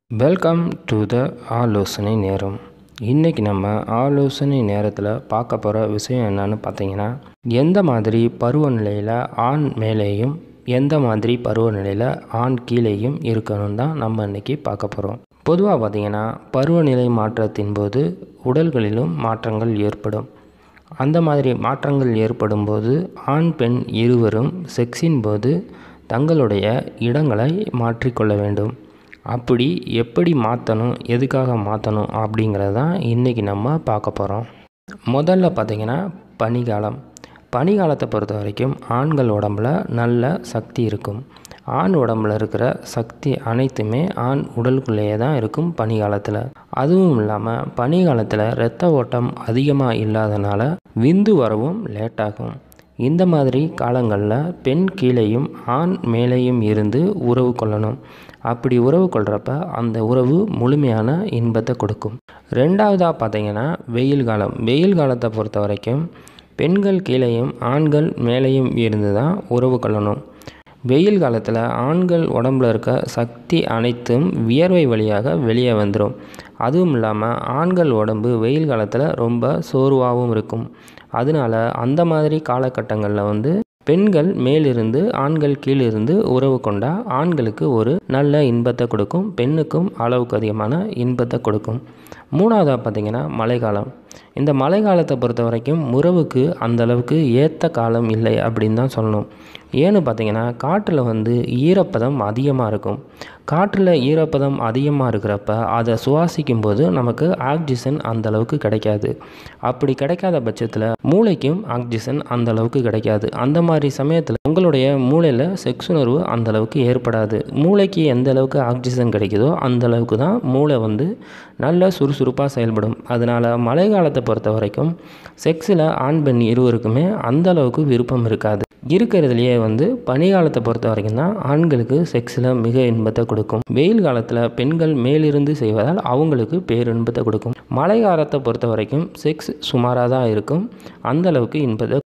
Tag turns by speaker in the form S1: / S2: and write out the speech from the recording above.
S1: welcome to the ஆலோசனை நேரம் இன்றைக்கி நம்ம ஆலோசனை நேரத்தில் பார்க்க போகிற விஷயம் என்னன்னு பார்த்தீங்கன்னா எந்த மாதிரி பருவநிலையில் ஆண் மேலேயும் எந்த மாதிரி பருவநிலையில் ஆண் கீழேயும் இருக்கணும் தான் நம்ம இன்றைக்கி பார்க்க போகிறோம் பொதுவாக பார்த்திங்கன்னா பருவநிலை மாற்றத்தின் போது உடல்களிலும் மாற்றங்கள் ஏற்படும் அந்த மாதிரி மாற்றங்கள் ஏற்படும் போது ஆண் பெண் இருவரும் செக்ஸின் போது தங்களுடைய இடங்களை மாற்றிக்கொள்ள வேண்டும் அப்படி எப்படி மாற்றணும் எதுக்காக மாற்றணும் அப்படிங்கிறது தான் இன்றைக்கி நம்ம பார்க்க போகிறோம் முதல்ல பார்த்திங்கன்னா பனிக்காலம் பனிக்காலத்தை பொறுத்த வரைக்கும் ஆண்கள் உடம்புல நல்ல சக்தி இருக்கும் ஆண் உடம்புல இருக்கிற சக்தி அனைத்துமே ஆண் உடலுக்குள்ளேயே தான் இருக்கும் பனிக்காலத்தில் அதுவும் இல்லாமல் பனிக்காலத்தில் இரத்த ஓட்டம் அதிகமாக இல்லாதனால விந்து வரவும் லேட்டாகும் இந்த மாதிரி காலங்களில் பெண் கீழேயும் ஆண் மேலேயும் இருந்து உறவு கொள்ளணும் அப்படி உறவு கொள்கிறப்ப அந்த உறவு முழுமையான இன்பத்தை கொடுக்கும் ரெண்டாவதாக பார்த்தீங்கன்னா வெயில் காலம் வெயில் காலத்தை பொறுத்த வரைக்கும் பெண்கள் கீழேயும் ஆண்கள் மேலேயும் இருந்து தான் உறவு கொள்ளணும் வெயில் காலத்தில் ஆண்கள் உடம்புல இருக்க சக்தி அனைத்தும் வியர்வை வழியாக வெளியே வந்துடும் அதுவும் இல்லாமல் ஆண்கள் உடம்பு வெயில் காலத்தில் ரொம்ப சோர்வாகவும் இருக்கும் அதனால் அந்த மாதிரி காலகட்டங்களில் வந்து பெண்கள் மேலிருந்து ஆண்கள் கீழிருந்து உறவு கொண்டால் ஆண்களுக்கு ஒரு நல்ல இன்பத்தை கொடுக்கும் பெண்ணுக்கும் அளவுக்கு அதிகமான இன்பத்தை கொடுக்கும் மூணாவதாக பார்த்திங்கன்னா மழைக்காலம் இந்த மழை காலத்தை பொறுத்த வரைக்கும் உறவுக்கு அந்த அளவுக்கு ஏற்ற காலம் இல்லை அப்படின்னு தான் சொல்லணும் ஏன்னு பார்த்தீங்கன்னா காற்றில் வந்து ஈரப்பதம் அதிகமாக இருக்கும் காற்றில் ஈரப்பதம் அதிகமாக இருக்கிறப்ப அதை சுவாசிக்கும் போது நமக்கு ஆக்சிஜன் அந்த அளவுக்கு கிடைக்காது அப்படி கிடைக்காத பட்சத்தில் மூளைக்கும் ஆக்சிஜன் அந்த அளவுக்கு கிடைக்காது அந்த மாதிரி சமயத்தில் உங்களுடைய மூளையில் செக்ஸ் உணர்வு அந்த அளவுக்கு ஏற்படாது மூளைக்கு எந்த அளவுக்கு ஆக்சிஜன் கிடைக்குதோ அந்த அளவுக்கு தான் மூளை வந்து நல்ல சுறுசுறுப்பாக செயல்படும் அதனால் மழை காலத்தை பொறுத்த வரைக்கும் செக்ஸில் ஆண் பெண் இருவருக்குமே அந்த அளவுக்கு விருப்பம் இருக்காது இருக்கிறதுலையே வந்து பனிகாலத்தை பொறுத்த வரைக்கும் தான் ஆண்களுக்கு செக்ஸில் மிக இன்பத்தை கொடுக்கும் வெயில் காலத்தில் பெண்கள் மேலிருந்து செய்வதால் அவங்களுக்கு பேரின்பத்தை கொடுக்கும் மழை காலத்தை பொறுத்த வரைக்கும் செக்ஸ் சுமாராக தான் இருக்கும் அந்த அளவுக்கு இன்பத்தை